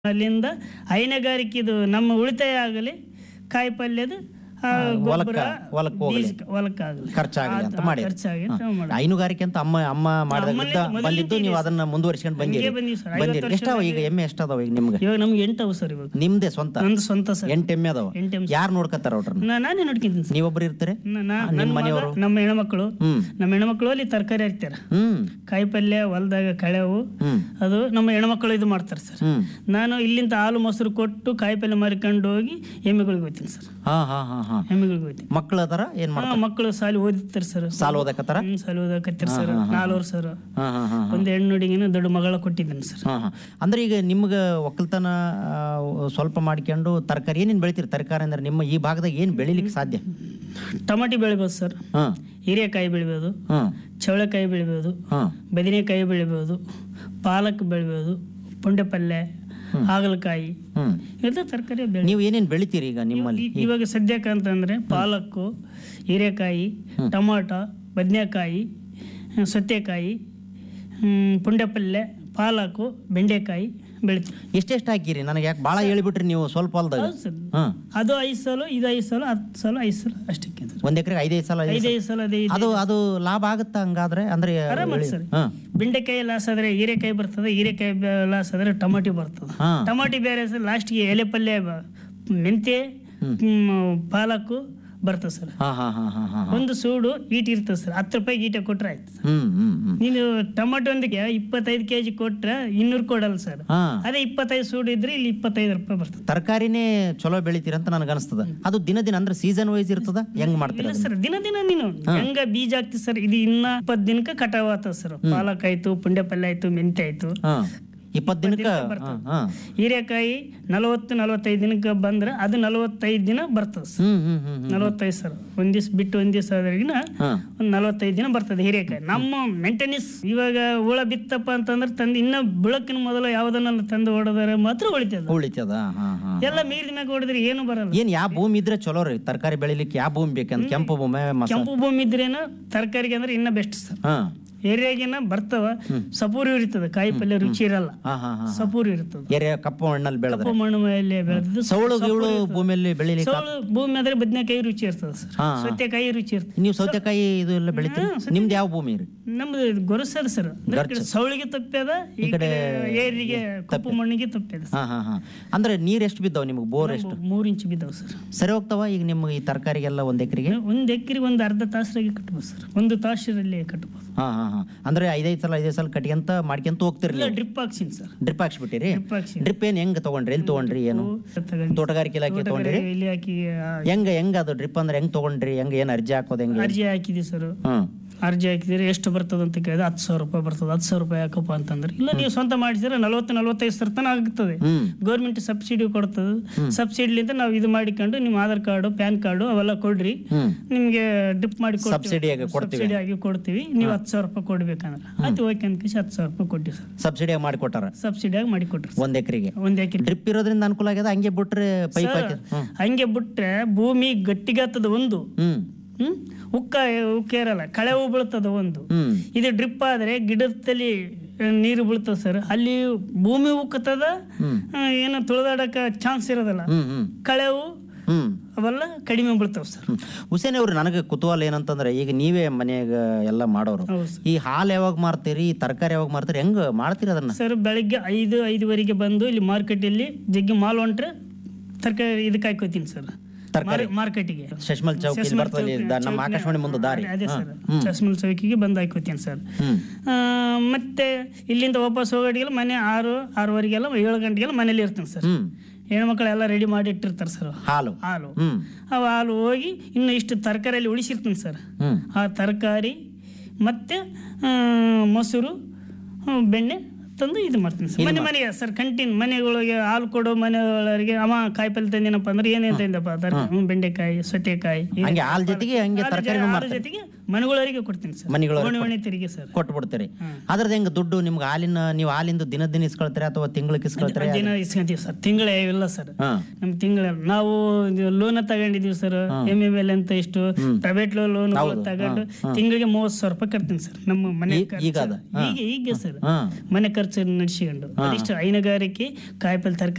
ಅಲ್ಲಿಂದ ಹೈನುಗಾರಿಕೆದು ನಮ್ಮ ಉಳಿತಾಯ ಆಗಲಿ ಕಾಯಿ ಪಲ್ಯದ ಆ, ಗೊಬ್ಬರ ಹೊಲಕ್ಕೆ ಹೋಗ್ಲಿ. ಬೀಜ ಹೊಲಕ್ಕಾಗಲಿ ಖರ್ಚಾಗಲಿ ಅಂತ ಮಾಡಿ ಖರ್ಚಾಗಿ ನಾವು ಮಾಡೋದು. ಹೈನುಗಾರಿಕೆ ಅಂತ ಅಮ್ಮ ಅಮ್ಮ ಮಾಡಿದಾಗ ಮೊದಲಿಂದ ಬಂದಿದ್ದು ನೀವು ಅದನ್ನ ಮುಂದುವರಿಸ್ಕೊಂಡು ಬಂದಿರಿ ಹಂಗೆ ಬಂದೀವಿ ಸರ್, ಬಂದಿರಿ ಐವತ್ತು ಎಷ್ಟಾವ ಈಗ ಎಮ್ಮೆ ಎಷ್ಟದಾವ ಈಗ ನಿಮ್ಗೆ ಇವಾಗ ನಮ್ಗೆ ಎಂಟು ಅವು ಸರ್ ಇವಾಗ ನಿಮ್ದೇ ಸ್ವಂತ ನಂದು ಸ್ವಂತ ಸರ್ ಎಂಟು ಎಮ್ಮೆ ಅದಾವ ಎಂಟು ಎಮ್ಮೆ ಯಾರು ನೋಡ್ಕತ್ತಾರ ಅವ್ರನ್ನ ನಾ- ನಾನೇ ನೋಡ್ಕೊಂತೀನಿ ಸರ್ ನೀವೊಬ್ರು ಇರ್ತೀರಿ ನ- ನಾ- ನನ್ನ ಮಗ, ನಮ್ಮ ಹೆಣ್ಮಕ್ಳು ಹ್ಮ್ ನಮ್ಮ ಹೆಣ್ಮಕ್ಳು ಅಲ್ಲಿ ತರಕಾರಿ ಹಾಕ್ತಾರ ಹ್ಮ್ ಕಾಯಿ ಪಲ್ಯ ಹೊಲದಾಗ ಕಳೆವು ಹ್ಮ್ ಅದು ನಮ್ಮ ಹೆಣ್ಮಕ್ಳು ಇದು ಮಾಡ್ತಾರೆ ಸರ್ ಹ್ಮ್ ನಾನು ಇಲ್ಲಿಂದ ಹಾಲು ಮೊಸರು ಕೊಟ್ಟು ಕಾಯಿ ಪಲ್ಯ ಮಾರಿಕೊಂಡು ಹೋಗಿ ಎಮ್ಮೆಗಳಿಗೆ ಹೋಗ್ತೀನಿ ಸರ್ ಹಾ ಹಾ ಹಾ ಹಾ ಎಮ್ಮೆಗಳಿಗೆ ಹೋಗ್ತೀನಿ ಮಕ್ಳು ಅದಾರ ಏನ್ ಮಾಡ ಹಾ, ಮಕ್ಕಳು ಸಾಲಿ ಓದಿರ್ತಾರೆ ಸರ್ ಸಾಲ ಓದಕತ್ತಾರ ಹ್ಮ್ ಸಾಲಿ ಓದಕತ್ತೀರ ಸರ್ ನಾಲ್ವರು ಸರ್ ಹಾ ಹಾ ಹಾ ಒಂದು ಹೆಣ್ಣು ಹುಡುಗಿನ ದೊಡ್ಡ ಮಗಳ ಕೊಟ್ಟಿದ್ದೀನಿ ಸರ್ ಹಾ ಹಾ ಅಂದ್ರೆ ಈಗ ನಿಮ್ಗೆ ಒಕ್ಕಲ್ತನ ಆ, ಸ್ವಲ್ಪ ಮಾಡ್ಕೊಂಡು ತರಕಾರಿ ಏನೇನು ಬೆಳಿತೀರಿ ತರಕಾರಿ ಅಂದ್ರೆ ನಿಮ್ಮ ಈ ಭಾಗದಾಗ ಏನು ಬೆಳಿಲಿಕ್ಕೆ ಸಾಧ್ಯ ಟಮಾಟಿ ಬೆಳಿಬೋದು ಸರ್ ಹಾ ಹೀರೆಕಾಯಿ ಬೆಳಿಬೋದು ಹಾ ಚವಳೆಕಾಯಿ ಬೆಳಿಬೋದು ಹಾ ಬದನೆಕಾಯಿ ಬೆಳಿಬೋದು ಪಾಲಕ್ ಬೆಳಿಬೋದು ಪುಂಡೆ ಪಲ್ಯ ಹಾಗಲಕಾಯಿ ಹ್ಮ್ ಇವೆಲ್ಲ ತರಕಾರಿ ಬೆಳೆ ನೀವು ಏನೇನು ಬೆಳಿತೀರಿ ಈಗ ನಿಮ್ಮಲ್ಲಿ ಇ- ಇವಾಗ ಸದ್ಯಕ್ಕೆ ಅಂತಂದ್ರೆ ಪಾಲಕ್ಕು ಹೀರೆಕಾಯಿ ಟೊಮಾಟೊ ಬದನೆಕಾಯಿ ಸೌತೆಕಾಯಿ ಹ್ಮ್, ಪುಂಡೆ ಪಲ್ಯ ಪಾಲಕು ಬೆಂಡೆಕಾಯಿ ಬೆಳಿತೀವಿ ಎಷ್ಟೆಷ್ಟು ಹಾಕಿರಿ ನನಗೆ ಯಾಕೆ ಭಾಳ ಹೇಳಿಬಿಟ್ರಿ ನೀವು ಸ್ವಲ್ಪ ಹೊಲ್ದಾಗ ಹೌದು ಸರ್ ಹಾ ಅದು ಐದು ಸಲ ಇದು ಐದು ಸಲ ಹತ್ತು ಸಲ ಐದು ಸಲ ಅಷ್ಟಕ್ಕೆ ಸರ್ ಒಂದ್ ಎಕರೆಗೆ ಐದೈದು ಸಲ ಐದು ಐದೈದು ಸಲ ಅದೇ ಅದು ಅದು ಲಾಭ ಆಗುತ್ತಾ ಹಂಗಾದ್ರೆ ಅಂದ್ರೆ ಆರಾಮಾಗಿ ಸರ್ ಹಾ ಬೆಂಡೆಕಾಯಿ ಲಾಸ್ ಆದ್ರೆ ಹೀರೆಕಾಯಿ ಬರ್ತದೆ ಹೀರೆಕಾಯಿ ಬೆ- ಲಾಸ್ ಆದ್ರೆ ಟೊಮಾಟಿ ಬರ್ತದೆ ಹಾ ಟಮಾಟಿ ಬೇರೆ ಸರ್ ಲಾಸ್ಟ್ಗೆ ಎಲೆ ಪಲ್ಯ ಬ- ಮೆಂತ್ಯ ಹ್ಮ್, ಪಾಲಕು ಬರ್ತದೆ ಸರ್ ಹಾ ಹಾ ಹಾ ಹಾ ಹಾ ಒಂದು ಸೂಡು ಈಟ್ ಇರ್ತದೆ ಸರ್ ಹತ್ತು ರೂಪಾಯಿ ಈಟ ಕೊಟ್ರೆ ಆಯ್ತು ಹ್ಮ್ ಹ್ಮ್ ಹ್ಮ್ ನೀನು ಟೊಮಾಟೊ ಒಂದಿಗೆ ಇಪ್ಪತ್ತೈದು ಕೆ ಜಿ ಕೊಟ್ರೆ ಇನ್ನೂರು ಕೊಡಲ್ಲ ಸರ್ ಹಾ ಅದೇ ಇಪ್ಪತ್ತೈದು ಸೂಡು ಇದ್ರೆ ಇಲ್ಲಿ ಇಪ್ಪತ್ತೈದು ರೂಪಾಯಿ ಬರ್ತದೆ ತರಕಾರಿನೇ ಚಲೋ ಬೆಳಿತೀರ ಅಂತ ನನಗೆ ಅನಿಸ್ತದ ಅದು ದಿನ ದಿನ ಅಂದ್ರೆ ಸೀಸನ್ ವೈಸ್ ಇರ್ತದ ಹೆಂಗ್ ಮಾಡ್ತೀರ ಇಲ್ಲ ಸರ್ ದಿನ ದಿನ ನೀನು ಹೆಂಗ ಬೀಜ ಹಾಕ್ತಿ ಸರ್ ಇದು ಇನ್ನ ಇಪ್ಪತ್ತು ದಿನಕ್ಕೆ ಕಟಾವ್ ಆಗ್ತದೆ ಸರ್ ಪಾಲಕ್ ಆಯ್ತು ಪುಂಡೆ ಪಲ್ಯ ಆಯ್ತು ಮೆಂತ್ಯ ಆಯ್ತು ಹಾ ಇಪ್ಪತ್ತು ದಿನಕ್ಕ ಹಾ ಹಾ ಹೀರೆಕಾಯಿ ನಲವತ್ತು ನಲವತ್ತೈದು ದಿನಕ್ಕೆ ಬಂದ್ರೆ ಅದು ನಲವತ್ತೈದು ದಿನ ಬರ್ತದೆ ಸರ್ ಹ್ಮ್ ಹ್ಮ್ ಹ್ಮ್ ಹ್ಮ್ ನಲವತ್ತೈದು ಸರ್ ಒಂದ್ ದಿವ್ಸ ಬಿಟ್ಟು ಒಂದ್ ದಿವಸ ಆದ್ರಿಗಿನ ಹಾ ಒಂದು ನಲವತ್ತೈದು ದಿನ ಬರ್ತದೆ ಹೀರೆಕಾಯಿ ನಮ್ಮ ಮೇಂಟೆನೆನ್ಸ್ ಇವಾಗ ಹುಳ ಬಿತ್ತಪ್ಪ ಅಂತಂದ್ರೆ ತಂದು ಇನ್ನ ಬೆಳಕಿನ ಮೊದಲು ಯಾವ್ದನ್ನ ತಂದು ಹೊಡೆದರೆ ಮಾತ್ರ ಉಳಿತದ ಉಳಿತದ ಹಾ ಹಾ ಎಲ್ಲ ಮೀರಿದ ಮ್ಯಾಗ ಹೊಡೆದ್ರೆ ಏನು ಬರಲ್ಲ ಏನ್ ಯಾವ ಭೂಮಿ ಇದ್ರೆ ಚಲೋ ರೀ ತರಕಾರಿ ಬೆಳಿಲಿಕ್ಕೆ ಯಾವ ಭೂಮಿ ಬೇಕಂತ ಕೆಂಪು ಭೂಮಿ ಮಸ ಕೆಂಪು ಭೂಮಿ ಇದ್ರೇನು ತರಕಾರಿಗೆ ಅಂದ್ರೆ ಇನ್ನ ಬೆಸ್ಟ್ ಸರ್ ಹಾ ಏರಿಯಾಗಿನ ಬರ್ತವ ಸಪೂರಿ ಇರ್ತದೆ ಕಾಯಿ ಪಲ್ಯ ರುಚಿ ಇರಲ್ಲ ಹಾ ಹಾ ಹಾ ಸಪೂರಿ ಇರ್ತದೆ ಎರೆ ಕಪ್ಪು ಮಣ್ಣಲ್ಲಿ ಬೆಳೆದ್ರೆ ಕಪ್ಪು ಮಣ್ಣು ಮೇಲೆ ಬೆಳೆದಿದ್ದು ಸೌಳು ಗೀಳು ಭೂಮಿಯಲ್ಲಿ ಬೆಳಿಲಿಕ್ಕೆ ಸೌಳು ಭೂಮಿ ಆದ್ರೆ ಬದನೆಕಾಯಿ ರುಚಿ ಇರ್ತದೆ ಸರ್ ಹಾ. ಸೌತೆಕಾಯಿ ರುಚಿ ಇರ್ತದೆ ನೀವು ಸೌತೆಕಾಯಿ ಇದು ಎಲ್ಲ ಬೆಳಿತೀರಿ ನಿಮ್ದು ಯಾವ ಭೂಮಿ ರೀ ನಮ್ದು ಗೊರಸದ ಸರ್ ಅಂದ್ರೆ ಈ ಕಡೆ ಸೌಳಿಗೆ ತಪ್ಪ್ಯದ ಈ ಕಡೆ ಏರಿಗೆ ಕಪ್ಪು ಮಣ್ಣಿಗೆ ತಪ್ಪ್ಯದ ಹಾ ಹಾ ಹಾ ಅಂದ್ರೆ ನೀರ್ ಎಷ್ಟು ಬಿದ್ದಾವ ನಿಮ್ಗೆ ಬೋರ್ ಎಷ್ಟು ಮೂರು ಇಂಚ್ ಬಿದ್ದಾವ ಸರ್ ಸರಿ ಹೋಗ್ತಾವ ಈಗ ನಿಮ್ಗೆ ಈ ತರಕಾರಿಗೆಲ್ಲ ಒಂದ್ ಎಕರೆಗೆ ಒಂದ್ ಎಕರೆ ಒಂದು ಅರ್ಧ ತಾಸರಾಗೆ ಕಟ್ಬೋದು ಸರ್ ಒಂದು ತಾಸರಲ್ಲಿ ಕಟ್ಬೋದು ಹಾ ಹಾ ಹಾ ಅಂದ್ರೆ ಐದೈದು ಸಲ ಐದೈದು ಸಲ ಕಟ್ಕೊಂತ ಮಾಡ್ಕೊಂತ ಹೋಗ್ತಿರ್ಲಿ ಇಲ್ಲ ಡ್ರಿಪ್ ಹಾಕ್ಸಿನಿ ಸರ್ ಡ್ರಿಪ್ ಹಾಕ್ಸ್ಬಿಟ್ಟಿರಿ ಡ್ರಿಪ್ ಹಾಕ್ಸಿನಿ ಡ್ರಿಪ್ ಏನ್ ಹೆಂಗ್ ತಗೊಂಡ್ರಿ ಎಲ್ಲಿ ತಗೊಂಡ್ರಿ ಏನು ತಗೊಂಡು ತೋಟಗಾರಿಕೆ ಇಲಾಖೆ ತಗೊಂಡ್ರಿ ಇಲ್ಲಿ ಹಾಕಿ ಆ, ಹೆಂಗ ಹೆಂಗ ಅದು ಡ್ರಿಪ್ ಅಂದ್ರೆ ಹೆಂಗ್ ತಗೊಂಡ್ರಿ ಹೆಂಗ್ ಏನ್ ಅರ್ಜಿ ಹಾಕೋದ್ ಹೆಂಗೆ ಅರ್ಜಿ ಹಾಕಿದಿ ಸರ್ ಹ್ಮ್ ಅರ್ಜಿ ಹಾಕಿದ್ರೆ ಎಷ್ಟು ಬರ್ತದೆ ಅಂತ ಕೇಳಿದ್ರೆ ಹತ್ತು ಸಾವಿರ ರೂಪಾಯಿ ಬರ್ತದೆ ಹತ್ತು ಸಾವಿರ ರೂಪಾಯಿ ಯಾಕಪ್ಪ ಅಂತಂದ್ರೆ ಇಲ್ಲ ನೀವು ಸ್ವಂತ ಮಾಡಿಸಿದ್ರೆ ನಲವತ್ತು ನಲವತ್ತೈದು ಸಾವಿರ ತನಕ ಆಗ್ತದೆ ಹ್ಮ್ ಗೌರ್ಮೆಂಟ್ ಸಬ್ಸಿಡಿ ಕೊಡ್ತದೆ ಸಬ್ಸಿಡಿಲಿಂದ ನಾವು ಇದು ಮಾಡಿಕೊಂಡು ನಿಮ್ಮ ಆಧಾರ್ ಕಾರ್ಡು ಪ್ಯಾನ್ ಕಾರ್ಡು ಅವೆಲ್ಲ ಕೊಡ್ರಿ ಹ್ಮ್ ನಿಮ್ಗೆ ಡಿಪ್ ಮಾಡಿ ಸಬ್ಸಿಡಿಯಾಗಿ ಕೊಡ್ತೀವಿ ಸಬ್ಸಿಡಿ ಆಗಿ ಕೊಡ್ತೀವಿ ನೀವು ಹತ್ತು ಸಾವಿರ ರೂಪಾಯಿ ಕೊಡ್ಬೇಕಂದ್ರೆ ಅದು ಓಕೆ ಅನ್ಕೇಸಿ ಹತ್ತು ಸಾವಿರ ರೂಪಾಯಿ ಕೊಟ್ಟಿವಿ ಸರ್ ಸಬ್ಸಿಡಿಯಾಗಿ ಮಾಡಿಕೊಟ್ಟಾರ ಸಬ್ಸಿಡಿಯಾಗಿ ಮಾಡಿ ಕೊಟ್ರಿ ಒಂದ್ ಎಕರೆಗೆ ಒಂದ್ ಎಕರೆ ಡ್ರಿಪ್ ಇರೋದ್ರಿಂದ ಅನುಕೂಲ ಆಗ್ಯದ ಹಂಗೆ ಬಿಟ್ರೆ ಪೈಪ್ ಹಾಕಿ ಹ್ಮ್ ಹಂಗೆ ಬಿಟ್ರೆ ಭೂಮಿ ಗಟ್ಟಿಗಾತದ ಒಂದು ಹ್ಮ್ ಹ್ಮ್ ಉಕ್ಕ ಉಕ್ಕ ಇರಲ್ಲ ಕಳೆ ಹೂ ಬೀಳ್ತದ ಒಂದು ಹ್ಮ್ ಇದು ಡ್ರಿಪ್ ಆದ್ರೆ ಗಿಡದಲ್ಲಿ ಆ, ನೀರು ಬೀಳ್ತದ ಸರ್ ಅಲ್ಲಿ ಭೂಮಿ ಉಕ್ಕತದ ಹ್ಮ್ ಆ, ಏನು ತುಳಿದಾಡಕ ಚಾನ್ಸ್ ಇರೋದಿಲ್ಲ ಹ್ಮ್ ಹ್ಮ್ ಕಳೆವು ಹ್ಮ್ ಅವೆಲ್ಲ ಕಡಿಮೆ ಬೀಳ್ತಾವ ಸರ್ ಹ್ಮ್. ಹುಸೇನ್ ಅವ್ರು ನನಗೆ ಕುತೂಹಲ ಏನಂತಂದ್ರೆ ಈಗ ನೀವೇ ಮನ್ಯಾಗ ಎಲ್ಲ ಮಾಡೋರು ಹೌದು ಸರ್ ಈ ಹಾಲು ಯಾವಾಗ ಮಾರ್ತೀರಿ ತರಕಾರಿ ಯಾವಾಗ ಮಾರ್ತೀರಿ ಹೆಂಗ್ ಮಾಡ್ತೀರಿ ಅದನ್ನ ಸರ್ ಬೆಳಿಗ್ಗೆ ಐದು ಐದುವರೆಗೆ ಬಂದು ಇಲ್ಲಿ ಮಾರ್ಕೆಟಲ್ಲಿ ಜಗ್ಗಿ ಮಾಲ್ ಹೊಂಟ್ರೆ ತರಕಾರಿ ಇದಕ್ಕೆ ಹಾಕೋತೀನಿ ಸರ್ ತರಕಾರಿ ಮಾರ್ಕೆಟಿಗೆ ಶಶ್ಮಲ್ ಚೌಕ್ ಇಲ್ಲಿ ಬರ್ತದೆ ಇಲ್ಲಿ ದ- ನಮ್ಮ ಆಕಾಶವಾಣಿ ಮುಂದೆ ದಾರಿ ಅದೇ ಸರ್ ಚಸ್ಮಲ್ ಚೌಕಿಗೆ ಬಂದು ಹಾಕೋತೀನಿ ಸರ್ ಹ್ಮ್ ಆ, ಮತ್ತೆ ಇಲ್ಲಿಂದ ವಾಪಸ್ ಹೋಗೋಟಿಗೆಲ್ಲ ಮನೆ ಆರು ಆರೂವರೆಗೆಲ್ಲ ಏಳು ಗಂಟೆಗೆಲ್ಲ ಮನೇಲಿ ಇರ್ತೀನಿ ಸರ್ ಹ್ಮ್ ಹೆಣ್ಮಕ್ಳೆಲ್ಲ ರೆಡಿ ಮಾಡಿ ಇಟ್ಟಿರ್ತಾರೆ ಸರ್ ಹಾಲು ಹಾಲು ಹ್ಮ್ ಅವು ಹಾಲು ಹೋಗಿ ಇನ್ನು ಇಷ್ಟು ತರಕಾರಿಯಲ್ಲಿ ಉಳಿಸಿರ್ತೀನಿ ಸರ್ ಹ್ಮ್ ಆ ತರಕಾರಿ ಮತ್ತು ಮೊಸರು ಆ, ಬೆಣ್ಣೆ ತಂದು ಇದು ಮಾಡ್ತೀನಿ ಸರ್ ಮನೆ ಮನೆಗೆ ಸರ್ ಕಂಟಿನ್ ಮನೆಗಳಿಗೆ ಹಾಲು ಕೊಡೋ ಮನೆಯವರಿಗೆ ಅವ ಕಾಯಿ ಪಲ್ಯ ತಂದೇನಪ್ಪ ಅಂದ್ರೆ ಏನೇನು ತಂದಪ್ಪ ತರಕಾರಿ ಹ್ಮ್, ಬೆಂಡೆಕಾಯಿ ಸೌತೆಕಾಯಿ ಹೀಗೆ ಹಂಗೆ ಹಾಲ್ ಜೊತೆಗೆ ಹಂಗೆ ಅದ್ರ ತರಕಾರಿ ಜೊ- ಅದ್ರ ಜೊತೆಗೆ ಮನೆಗಳವರಿಗೆ ಕೊಡ್ತೀನಿ ಸರ್ ಮನೆಗಳವರಿಗೆ ಓಣಿ ಓಣಿ ತೆರಿಗೆ ಸರ್ ಕೊಟ್ಟು ಬಿಡ್ತೀರಿ ಅದ್ರದ್ದು ಹೆಂಗ್ ದುಡ್ಡು ನಿಮ್ಗೆ ಹಾಲಿನ ನೀವು ಹಾಲಿಂದ ದಿನ ದಿನ ಇಸ್ಕೊಳ್ತೀರಿ ಅಥವಾ ತಿಂಗಳಿಗೆ ಇಸ್ಕೊಳ್ತೀರಿ ದಿನ ಇಸ್ಕೊಂತೀವಿ ಸರ್ ತಿಂಗಳೇ ಇಲ್ಲ ಸರ್ ಹಾ ನಮ್ ತಿಂಗಳ ನಾವು ಲೋನ್ ತಗೊಂಡಿದೀವಿ ಸರ್ ಎಮ್ ಎಮ್ ಎಲ್ ಅಂತ ಇಷ್ಟು ಪ್ರೈವೇಟ್ ಲೋನ್ ತಗೊಂಡು ತಿಂಗಳಿಗೆ ಮೂವತ್ತು ಸಾವಿರ ರೂಪಾಯಿ ಕಟ್ತೀನಿ ಸರ್ ನಮ್ಮ ಮನೆ ಈ- ಈಗ ಅದ? ಖರ್ಚು. ಈಗ ಈಗ ಸರ್ ಹಾ ಮನೆ ಖರ್ಚು ನಡೆಸಿಕೊಂಡು ಅದಿಷ್ಟು ಹೈನುಗಾರಿಕೆ ಕಾಯಿಪಲ್ಲೆ ತರಕಾರಿ